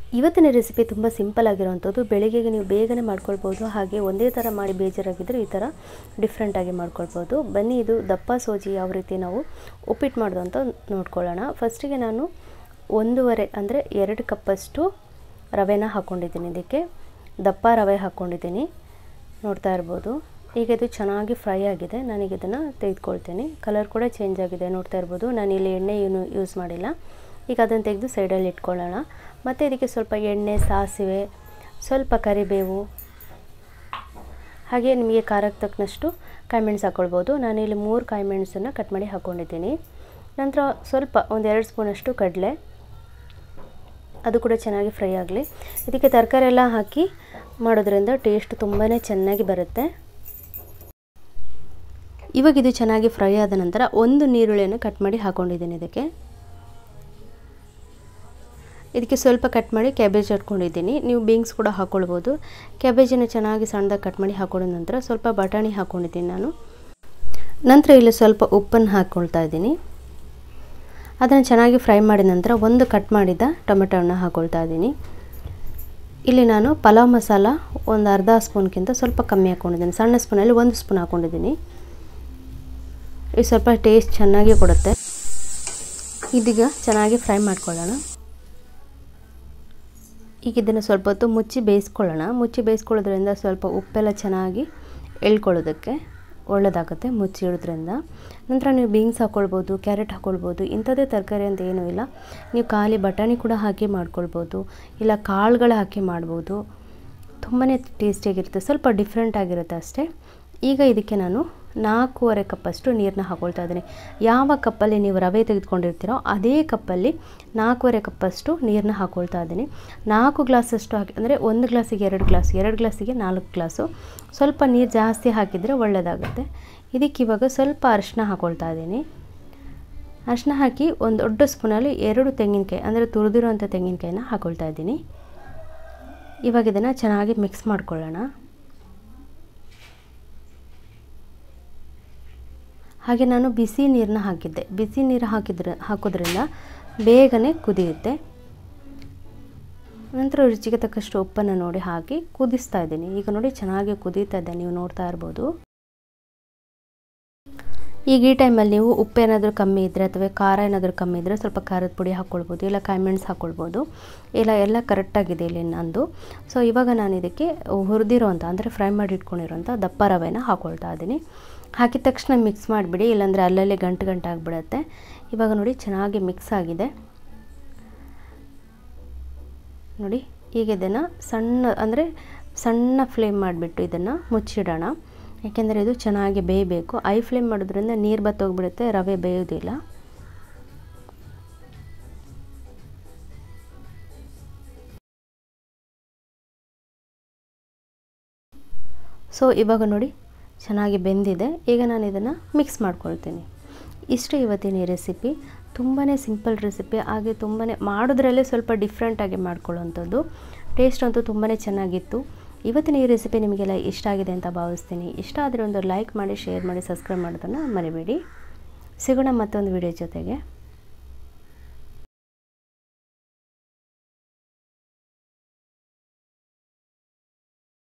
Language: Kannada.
ಇವತ್ತಿನ ರೆಸಿಪಿ ತುಂಬ ಸಿಂಪಲ್ ಆಗಿರೋವಂಥದ್ದು ಬೆಳಿಗ್ಗೆಗೆ ನೀವು ಬೇಗನೆ ಮಾಡ್ಕೊಳ್ಬೋದು ಹಾಗೆ ಒಂದೇ ಥರ ಮಾಡಿ ಬೇಜಾರಾಗಿದ್ದರೆ ಈ ಥರ ಡಿಫ್ರೆಂಟಾಗಿ ಮಾಡ್ಕೊಳ್ಬೋದು ಬನ್ನಿ ಇದು ದಪ್ಪ ಸೋಜಿ ಯಾವ ರೀತಿ ನಾವು ಉಪ್ಪಿಟ್ಟು ಮಾಡೋದು ಅಂತ ನೋಡ್ಕೊಳ್ಳೋಣ ಫಸ್ಟಿಗೆ ನಾನು ಒಂದೂವರೆ ಅಂದರೆ ಎರಡು ಕಪ್ಪಷ್ಟು ರವೆನ ಹಾಕ್ಕೊಂಡಿದ್ದೀನಿ ಇದಕ್ಕೆ ದಪ್ಪ ರವೆ ಹಾಕ್ಕೊಂಡಿದ್ದೀನಿ ನೋಡ್ತಾ ಇರ್ಬೋದು ಈಗ ಇದು ಚೆನ್ನಾಗಿ ಫ್ರೈ ಆಗಿದೆ ನನಗೆ ಇದನ್ನು ತೆಗೆದುಕೊಳ್ತೀನಿ ಕಲರ್ ಕೂಡ ಚೇಂಜ್ ಆಗಿದೆ ನೋಡ್ತಾ ಇರ್ಬೋದು ನಾನು ಇಲ್ಲಿ ಎಣ್ಣೆ ಏನು ಯೂಸ್ ಮಾಡಿಲ್ಲ ಈಗ ಅದನ್ನು ತೆಗೆದು ಸೈಡಲ್ಲಿ ಇಟ್ಕೊಳ್ಳೋಣ ಮತ್ತು ಇದಕ್ಕೆ ಸ್ವಲ್ಪ ಎಣ್ಣೆ ಸಾಸಿವೆ ಸ್ವಲ್ಪ ಕರಿಬೇವು ಹಾಗೆ ನಿಮಗೆ ಖಾರಕ್ಕೆ ತಕ್ಕನಷ್ಟು ಕಾಯಿಮೆಣಸು ಹಾಕ್ಕೊಳ್ಬೋದು ನಾನಿಲ್ಲಿ ಮೂರು ಕಾಯಿಮೆಣಸನ್ನು ಕಟ್ ಮಾಡಿ ಹಾಕ್ಕೊಂಡಿದ್ದೀನಿ ನಂತರ ಸ್ವಲ್ಪ ಒಂದು ಎರಡು ಸ್ಪೂನಷ್ಟು ಕಡಲೆ ಅದು ಕೂಡ ಚೆನ್ನಾಗಿ ಫ್ರೈ ಆಗಲಿ ಇದಕ್ಕೆ ತರಕಾರಿ ಎಲ್ಲ ಹಾಕಿ ಮಾಡೋದ್ರಿಂದ ಟೇಸ್ಟ್ ತುಂಬಾ ಚೆನ್ನಾಗಿ ಬರುತ್ತೆ ಇವಾಗ ಇದು ಚೆನ್ನಾಗಿ ಫ್ರೈ ಆದ ನಂತರ ಒಂದು ನೀರುಳ್ಳಿಯನ್ನು ಕಟ್ ಮಾಡಿ ಹಾಕ್ಕೊಂಡಿದ್ದೀನಿ ಇದಕ್ಕೆ ಇದಕ್ಕೆ ಸ್ವಲ್ಪ ಕಟ್ ಮಾಡಿ ಕ್ಯಾಬೇಜ್ ಹಾಕ್ಕೊಂಡಿದ್ದೀನಿ ನೀವು ಬೀನ್ಸ್ ಕೂಡ ಹಾಕ್ಕೊಳ್ಬೋದು ಕ್ಯಾಬೇಜನ್ನು ಚೆನ್ನಾಗಿ ಸಣ್ಣದಾಗಿ ಕಟ್ ಮಾಡಿ ಹಾಕ್ಕೊಂಡ ನಂತರ ಸ್ವಲ್ಪ ಬಟಾಣಿ ಹಾಕ್ಕೊಂಡಿದ್ದೀನಿ ನಾನು ನಂತರ ಇಲ್ಲಿ ಸ್ವಲ್ಪ ಉಪ್ಪನ್ನು ಹಾಕ್ಕೊಳ್ತಾ ಇದ್ದೀನಿ ಅದನ್ನು ಚೆನ್ನಾಗಿ ಫ್ರೈ ಮಾಡಿದ ನಂತರ ಒಂದು ಕಟ್ ಮಾಡಿದ ಟೊಮೆಟೊನ ಹಾಕ್ಕೊಳ್ತಾ ಇದ್ದೀನಿ ಇಲ್ಲಿ ನಾನು ಪಲಾವ್ ಮಸಾಲ ಒಂದು ಅರ್ಧ ಸ್ಪೂನ್ಗಿಂತ ಸ್ವಲ್ಪ ಕಮ್ಮಿ ಹಾಕ್ಕೊಂಡಿದ್ದೀನಿ ಸಣ್ಣ ಸ್ಪೂನಲ್ಲಿ ಒಂದು ಸ್ಪೂನ್ ಹಾಕ್ಕೊಂಡಿದ್ದೀನಿ ಇದು ಸ್ವಲ್ಪ ಟೇಸ್ಟ್ ಚೆನ್ನಾಗಿ ಕೊಡುತ್ತೆ ಇದೀಗ ಚೆನ್ನಾಗಿ ಫ್ರೈ ಮಾಡ್ಕೊಳ್ಳೋಣ ಈಗ ಇದನ್ನು ಸ್ವಲ್ಪ ಹೊತ್ತು ಮುಚ್ಚಿ ಬೇಯಿಸ್ಕೊಳ್ಳೋಣ ಮುಚ್ಚಿ ಬೇಯಿಸ್ಕೊಳ್ಳೋದ್ರಿಂದ ಸ್ವಲ್ಪ ಉಪ್ಪೆಲ್ಲ ಚೆನ್ನಾಗಿ ಎಳ್ಕೊಳ್ಳೋದಕ್ಕೆ ಒಳ್ಳೆಯದಾಗುತ್ತೆ ಮುಚ್ಚಿ ಇಡೋದ್ರಿಂದ ನಂತರ ನೀವು ಬೀನ್ಸ್ ಹಾಕ್ಕೊಳ್ಬೋದು ಕ್ಯಾರೆಟ್ ಹಾಕ್ಕೊಳ್ಬೋದು ಇಂಥದ್ದೇ ತರಕಾರಿ ಅಂತ ಏನೂ ಇಲ್ಲ ನೀವು ಖಾಲಿ ಬಟಾಣಿ ಕೂಡ ಹಾಕಿ ಮಾಡ್ಕೊಳ್ಬೋದು ಇಲ್ಲ ಕಾಳುಗಳು ಹಾಕಿ ಮಾಡ್ಬೋದು ತುಂಬಾ ಟೇಸ್ಟಿಯಾಗಿರುತ್ತೆ ಸ್ವಲ್ಪ ಡಿಫ್ರೆಂಟ್ ಆಗಿರುತ್ತೆ ಅಷ್ಟೇ ಈಗ ಇದಕ್ಕೆ ನಾನು ನಾಲ್ಕೂವರೆ ಕಪ್ಪಷ್ಟು ನೀರನ್ನ ಹಾಕ್ಕೊಳ್ತಾ ಇದ್ದೀನಿ ಯಾವ ಕಪ್ಪಲ್ಲಿ ನೀವು ರವೆ ತೆಗೆದುಕೊಂಡಿರ್ತೀರೋ ಅದೇ ಕಪ್ಪಲ್ಲಿ ನಾಲ್ಕೂವರೆ ಕಪ್ಪಷ್ಟು ನೀರನ್ನ ಹಾಕ್ಕೊಳ್ತಾ ಇದ್ದೀನಿ ನಾಲ್ಕು ಗ್ಲಾಸಷ್ಟು ಹಾಕಿ ಅಂದರೆ ಒಂದು ಗ್ಲಾಸಿಗೆ ಎರಡು ಗ್ಲಾಸ್ ಎರಡು ಗ್ಲಾಸಿಗೆ ನಾಲ್ಕು ಗ್ಲಾಸು ಸ್ವಲ್ಪ ನೀರು ಜಾಸ್ತಿ ಹಾಕಿದರೆ ಒಳ್ಳೆಯದಾಗುತ್ತೆ ಇದಕ್ಕೆ ಇವಾಗ ಸ್ವಲ್ಪ ಅರಿಶಿನ ಹಾಕ್ಕೊಳ್ತಾ ಇದ್ದೀನಿ ಅರಿಶಿನ ಹಾಕಿ ಒಂದು ದೊಡ್ಡ ಸ್ಪೂನಲ್ಲಿ ಎರಡು ತೆಂಗಿನಕಾಯಿ ಅಂದರೆ ತುರಿದಿರೋಂಥ ತೆಂಗಿನಕಾಯಿನ ಹಾಕ್ಕೊಳ್ತಾ ಇದ್ದೀನಿ ಇವಾಗ ಇದನ್ನು ಚೆನ್ನಾಗಿ ಮಿಕ್ಸ್ ಮಾಡ್ಕೊಳ್ಳೋಣ ಹಾಗೆ ನಾನು ಬಿಸಿ ನೀರನ್ನ ಹಾಕಿದ್ದೆ ಬಿಸಿ ನೀರು ಹಾಕಿದ್ರೆ ಹಾಕೋದ್ರಿಂದ ಬೇಗನೆ ಕುದಿಯುತ್ತೆ ನಂತರ ರುಚಿಗೆ ತಕ್ಕಷ್ಟು ಉಪ್ಪನ್ನು ನೋಡಿ ಹಾಕಿ ಕುದಿಸ್ತಾ ಇದ್ದೀನಿ ಈಗ ನೋಡಿ ಚೆನ್ನಾಗಿ ಕುದೀತಾ ಇದೆ ನೀವು ನೋಡ್ತಾ ಇರ್ಬೋದು ಈಗ ಈ ಟೈಮಲ್ಲಿ ನೀವು ಉಪ್ಪು ಏನಾದರೂ ಕಮ್ಮಿ ಇದ್ದರೆ ಅಥವಾ ಖಾರ ಏನಾದರೂ ಕಮ್ಮಿ ಇದ್ದರೆ ಸ್ವಲ್ಪ ಖಾರದ ಪುಡಿ ಹಾಕ್ಕೊಳ್ಬೋದು ಇಲ್ಲ ಕಾಯಿಮೆಣಸು ಹಾಕ್ಕೊಳ್ಬೋದು ಇಲ್ಲ ಎಲ್ಲ ಕರೆಕ್ಟಾಗಿದೆ ಇಲ್ಲಿ ನಂದು ಸೊ ಇವಾಗ ನಾನು ಇದಕ್ಕೆ ಹುರಿದಿರೋಂಥ ಅಂದರೆ ಫ್ರೈ ಮಾಡಿ ಇಟ್ಕೊಂಡಿರೋಂಥ ದಪ್ಪ ರವೆನ ಹಾಕ್ಕೊಳ್ತಾ ಇದ್ದೀನಿ ಹಾಕಿದ ತಕ್ಷಣ ಮಿಕ್ಸ್ ಮಾಡಿಬಿಡಿ ಇಲ್ಲಾಂದರೆ ಅಲ್ಲಲ್ಲೇ ಗಂಟು ಗಂಟು ಆಗಿಬಿಡತ್ತೆ ಇವಾಗ ನೋಡಿ ಚೆನ್ನಾಗಿ ಮಿಕ್ಸ್ ಆಗಿದೆ ನೋಡಿ ಈಗ ಇದನ್ನು ಸಣ್ಣ ಅಂದರೆ ಸಣ್ಣ ಫ್ಲೇಮ್ ಮಾಡಿಬಿಟ್ಟು ಇದನ್ನು ಮುಚ್ಚಿಡೋಣ ಯಾಕೆಂದರೆ ಇದು ಚೆನ್ನಾಗಿ ಬೇಯಬೇಕು ಐ ಫ್ಲೇಮ್ ಮಾಡೋದ್ರಿಂದ ನೀರು ಬತ್ತೋಗ್ಬಿಡುತ್ತೆ ರವೆ ಬೇಯೋದಿಲ್ಲ ಸೊ ಇವಾಗ ನೋಡಿ ಚೆನ್ನಾಗಿ ಬೆಂದಿದೆ ಈಗ ನಾನು ಇದನ್ನು ಮಿಕ್ಸ್ ಮಾಡ್ಕೊಳ್ತೀನಿ ಇಷ್ಟು ಇವತ್ತಿನ ಈ ರೆಸಿಪಿ ತುಂಬಾ ಸಿಂಪಲ್ ರೆಸಿಪಿ ಹಾಗೆ ತುಂಬಾ ಮಾಡೋದ್ರಲ್ಲೇ ಸ್ವಲ್ಪ ಡಿಫ್ರೆಂಟಾಗಿ ಮಾಡ್ಕೊಳ್ಳೋವಂಥದ್ದು ಟೇಸ್ಟ್ ಅಂತೂ ತುಂಬಾ ಚೆನ್ನಾಗಿತ್ತು ಇವತ್ತಿನ ಈ ರೆಸಿಪಿ ನಿಮಗೆಲ್ಲ ಇಷ್ಟ ಆಗಿದೆ ಅಂತ ಭಾವಿಸ್ತೀನಿ ಇಷ್ಟ ಆದರೆ ಒಂದು ಲೈಕ್ ಮಾಡಿ ಶೇರ್ ಮಾಡಿ ಸಬ್ಸ್ಕ್ರೈಬ್ ಮಾಡೋದನ್ನು ಮರಿಬೇಡಿ ಸಿಗೋಣ ಮತ್ತೊಂದು ವಿಡಿಯೋ ಜೊತೆಗೆ